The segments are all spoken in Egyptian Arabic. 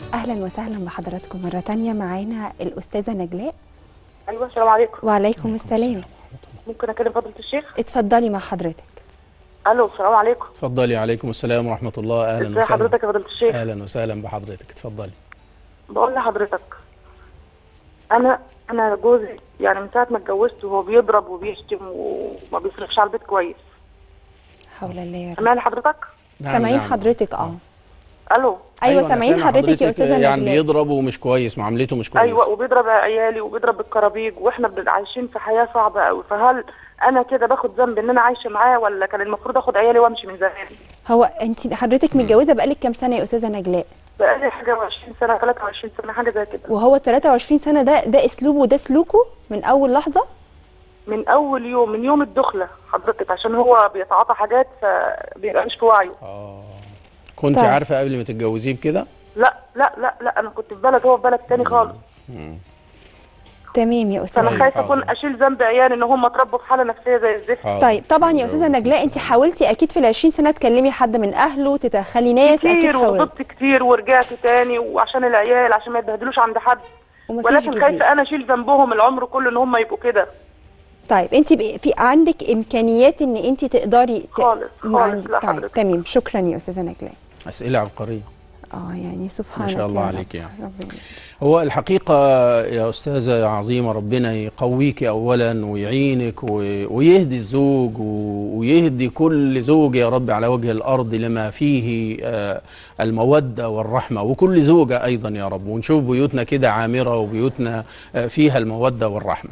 اهلا وسهلا بحضراتكم مره تانية معانا الاستاذه نجلاء ايوه السلام عليكم وعليكم السلام ممكن اكلم فضيله الشيخ اتفضلي مع حضرتك الو السلام عليكم اتفضلي عليكم السلام ورحمة الله أهلا ازي وسهلا حضرتك يا فضيله الشيخ أهلا وسهلا بحضرتك اتفضلي بقول لحضرتك انا انا جوزي يعني من ساعه ما اتجوزت وهو بيضرب وبيشتم وما بيصرفش على البيت كويس حول الله يا رب سامعني حضرتك سامعين حضرتك اه الو ايوه أنا سامعين سامع حضرتك يا استاذه يعني نجلاء بيضرب ومش كويس معاملته مش كويس ايوه وبيضرب عيالي وبيضرب بالكرابيج واحنا بنبقى عايشين في حياه صعبه قوي فهل انا كده باخد ذنب ان انا عايشه معاه ولا كان المفروض اخد عيالي وامشي من زمان هو انت حضرتك متجوزه بقالك كام سنه يا استاذه نجلاء بقالي حاجه و20 سنه 23 سنه حاجه زي كده وهو 23 سنه ده ده اسلوبه وده سلوكه من اول لحظه من اول يوم من يوم الدخله حضرتك عشان هو بيتعاطى حاجات فبيبقى مش في وعيه اه كنت طيب. عارفة قبل ما تتجوزيه بكده لا لا لا لا انا كنت في بلد هو في بلد تاني خالص تمام يا استاذه فانا طيب، خايفه حاضر. اكون اشيل ذنب عيالي ان هم اتربوا في حاله نفسيه زي الزفت حاضر. طيب طبعا يا استاذه نجلاء انت حاولتي اكيد في ال 20 سنه تكلمي حد من اهله تدخلي ناس اكيد كتير حاولتي وغضبت كتير ورجعت تاني وعشان العيال عشان ما يتبهدلوش عند حد ومفيش ولكن جديد. خايفه انا اشيل ذنبهم العمر كله ان هم يبقوا كده طيب انت بقى- في عندك امكانيات ان انت تقدري ت- خالص، ما خالص، عندك- لا طيب حضرتك. تمام شكرا يا استاذه نجلاء أسئلة عبقرية اه يعني سبحانك شاء الله يا عليك رب. يعني. ربنا هو الحقيقة يا أستاذة عظيمة ربنا يقويك أولا ويعينك و- ويهدي الزوج و- ويهدي كل زوج يا رب على وجه الأرض لما فيه آه، المودة والرحمة وكل زوجة أيضا يا رب ونشوف بيوتنا كده عامرة وبيوتنا آه، فيها المودة والرحمة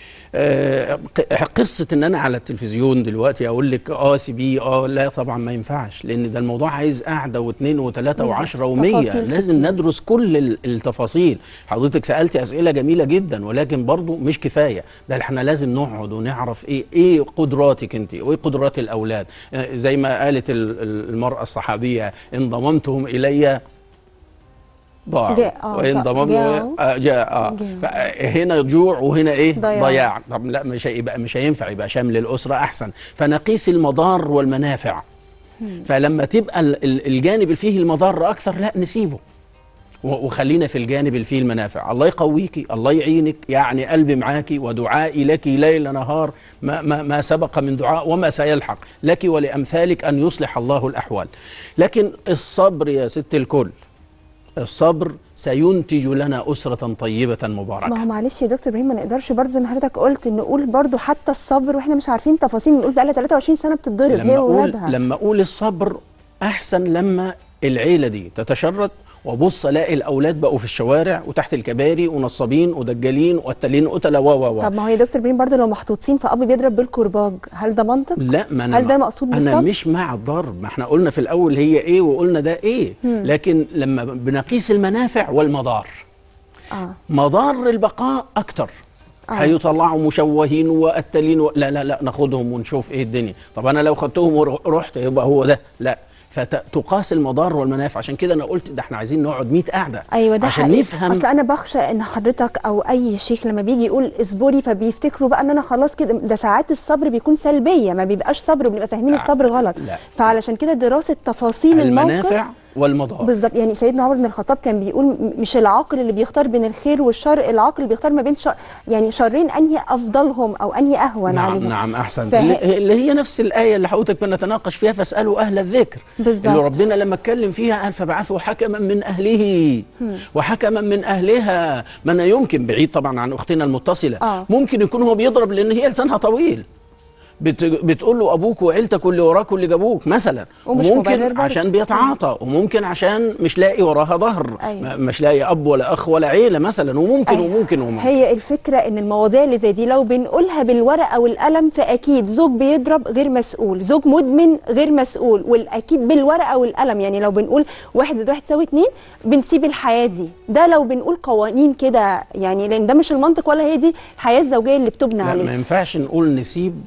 آه، ق- قصة ان انا على التلفزيون دلوقتي اقول لك اه سيبيه اه لا طبعا ما ينفعش لان ده الموضوع عايز قعدة واثنين وثلاثة بالظبط. وعشرة ومية تفاصيل لازم ندرس كل ال- التفاصيل حضرتك سألتي أسئلة جميلة جدا ولكن برضو مش كفاية ده احنا لازم نقعد ونعرف ايه ايه قدراتك انت وايه قدرات الأولاد آه، زي ما قالت ال- ال- المرأة الصحابية ان ضممتهم إلي ضاعوا جاء- آه، وان جاء- ضمموا جاءوا. آه، جاء آه. جاءوا. هنا جوع وهنا ايه ضياع. ضياع طب لا مش هيبقى مش هينفع يبقى شامل الأسرة أحسن فنقيس المضار والمنافع فلما تبقى ال- ال- الجانب اللي فيه المضار اكثر لا نسيبه و- وخلينا في الجانب اللي فيه المنافع الله يقويكي الله يعينك يعني قلبي معاكي ودعائي لك ليل نهار ما, ما, ما سبق من دعاء وما سيلحق لك ولأمثالك أن يصلح الله الأحوال لكن الصبر يا ست الكل الصبر سينتج لنا أسرة طيبة مباركة ما هو معلش يا دكتور ابراهيم ما نقدرش برضه زي ما حضرتك قلت نقول برضه حتى الصبر واحنا مش عارفين تفاصيل نقول بقى لها 23 سنه بتتضرب لما هي اقول واولادها لما اقول الصبر احسن لما العيله دي تتشرد وابص الاقي الاولاد بقوا في الشوارع وتحت الكباري ونصابين ودجالين وقتالين قتله و و و طب ما هو يا دكتور ابراهيم برضه لو محطوطين في اب بيضرب بالكرباج هل ده منطق؟ لا ما انا هل ده مع- مقصود انا بالصبر؟ مش مع الضرب ما احنا قلنا في الاول هي ايه وقلنا ده ايه لكن لما بنقيس المنافع والمضار اه مضار البقاء اكتر آه. هيطلعوا مشوهين وقتالين و... لا لا لا ناخدهم ونشوف ايه الدنيا طب انا لو خدتهم ورحت يبقى هو ده لا فتقاس المضار والمنافع عشان كده انا قلت ده احنا عايزين نقعد 100 قعده ايوه ده عشان حقيقي. نفهم اصل انا بخشى ان حضرتك او اي شيخ لما بيجي يقول اصبري فبيفتكروا بقى ان انا خلاص كده ده ساعات الصبر بيكون سلبيه ما بيبقاش صبر وبنبقى فاهمين الصبر غلط لا. فعلشان كده دراسه تفاصيل الموقف المنافع والمضار بالظبط يعني سيدنا عمر بن الخطاب كان بيقول م- مش العاقل اللي بيختار بين الخير والشر العاقل اللي بيختار ما بين شر يعني شرين انهي افضلهم او انهي اهون نعم عليهم نعم احسن فه- اللي اللي هي نفس الايه اللي حضرتك بنتناقش فيها فاسالوا اهل الذكر بالظبط. اللي ربنا لما اتكلم فيها قال فبعثوا حكما من اهله وحكما من اهلها ما انا يمكن بعيد طبعا عن اختنا المتصله آه. ممكن يكون هو بيضرب لان هي لسانها طويل بت... بتقول له ابوك وعيلتك واللي وراك واللي جابوك مثلا ومش مبرر وممكن برضه. عشان بيتعاطى وممكن عشان مش لاقي وراها ظهر أيوة. ما- مش لاقي اب ولا اخ ولا عيله مثلا وممكن أيوة. وممكن وممكن هي الفكرة ان المواضيع اللي زي دي لو بنقولها بالورقة والقلم فاكيد زوج بيضرب غير مسؤول زوج مدمن غير مسؤول والاكيد بالورقة والقلم يعني لو بنقول واحد زائد واحد يساوي اتنين بنسيب الحياة دي ده لو بنقول قوانين كده يعني لان ده مش المنطق ولا هي دي الحياة الزوجية اللي بتبنى لا ما عليها ينفعش نقول نسيب مره بالظبط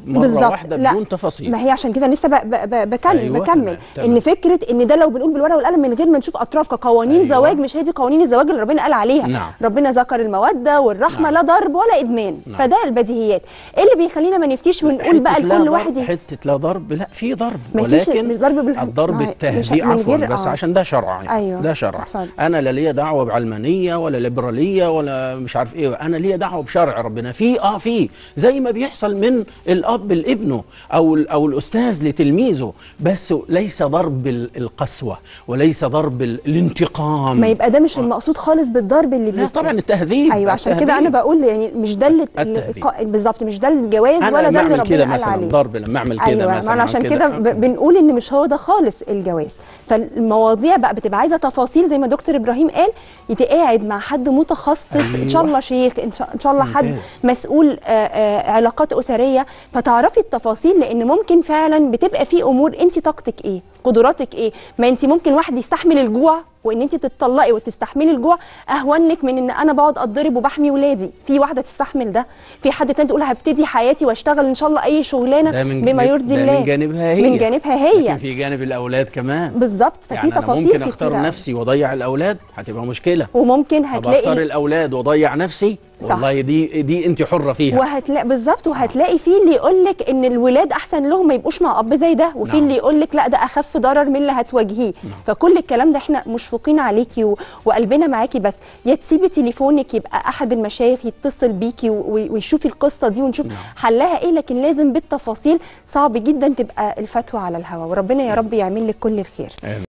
بالظبط. واحده لا، بدون تفاصيل ما هي عشان كده لسه ب... ب... ب... بكلم أيوة، بكمل تمام، تمام. ان فكره ان ده لو بنقول بالورقه والقلم من غير ما نشوف اطراف كقوانين أيوة. زواج مش هي دي قوانين الزواج اللي ربنا قال عليها نعم. ربنا ذكر الموده والرحمه نعم. لا ضرب ولا ادمان نعم. فده البديهيات ايه اللي بيخلينا ما نفتيش ونقول بقى حتة لا لكل ضرب- واحد ي- حته لا ضرب لا في ضرب ما فيش- ولكن مش ضرب بالح- الضرب ما هي- مش التهديد من عفوا غير- بس آه. عشان ده شرع يعني أيوة. ده شرع اتفضل. انا لا ليا دعوه بعلمانيه ولا ليبراليه ولا مش عارف ايه انا ليا دعوه بشرع ربنا في اه في زي ما بيحصل من الاب لابنه او ال- او الاستاذ لتلميذه بس ليس ضرب ال- القسوه وليس ضرب ال- الانتقام ما يبقى ده مش المقصود خالص بالضرب اللي لا بيتقال. طبعا التهذيب ايوه عشان كده انا التهذيب. بقول يعني مش ده اللي التهذيب. اللي- بالظبط مش ده الجواز انا ولا لما ده اللي اعمل كده ربنا قال مثلا عليه ضرب لما اعمل كده ايوه مثلا ما أنا عشان كده. كده ب- بنقول ان مش هو ده خالص الجواز فالمواضيع بقى بتبقى عايزه تفاصيل زي ما دكتور ابراهيم قال يتقاعد مع حد متخصص ان شاء أيوة. الله شيخ ان شاء, إن شاء الله حد ممتاز. مسؤول آه، آه، علاقات اسريه فتعرفي التفاصيل لان ممكن فعلا بتبقى في امور انت طاقتك ايه قدراتك ايه ما انت ممكن واحد يستحمل الجوع وان انت تتطلقي وتستحملي الجوع اهون لك من ان انا بقعد اتضرب وبحمي ولادي في واحده تستحمل ده في حد تاني تقول هبتدي حياتي واشتغل ان شاء الله اي شغلانه ده من بما جانب- يرضي ده الله من جانبها هي من جانبها لكن هي في جانب الاولاد كمان بالظبط ففي يعني انا تفاصيل ممكن اختار كتيرة. نفسي واضيع الاولاد هتبقى مشكله وممكن طب اختار هتلاقي الاولاد واضيع نفسي صح. والله دي دي انت حره فيها وهتلاقي بالظبط وهتلاقي في اللي يقول لك ان الولاد احسن لهم ما يبقوش مع اب زي ده وفي نعم. اللي يقول لك لا ده اخف ضرر من اللي هتواجهيه فكل الكلام ده احنا مشفقين عليكي و... وقلبنا معاكي بس يا تسيبي تليفونك يبقى احد المشايخ يتصل بيكي و... ويشوف القصه دي ونشوف نعم. حلها ايه لكن لازم بالتفاصيل صعب جدا تبقى الفتوى على الهوا وربنا يا رب يعمل لك كل الخير آمين.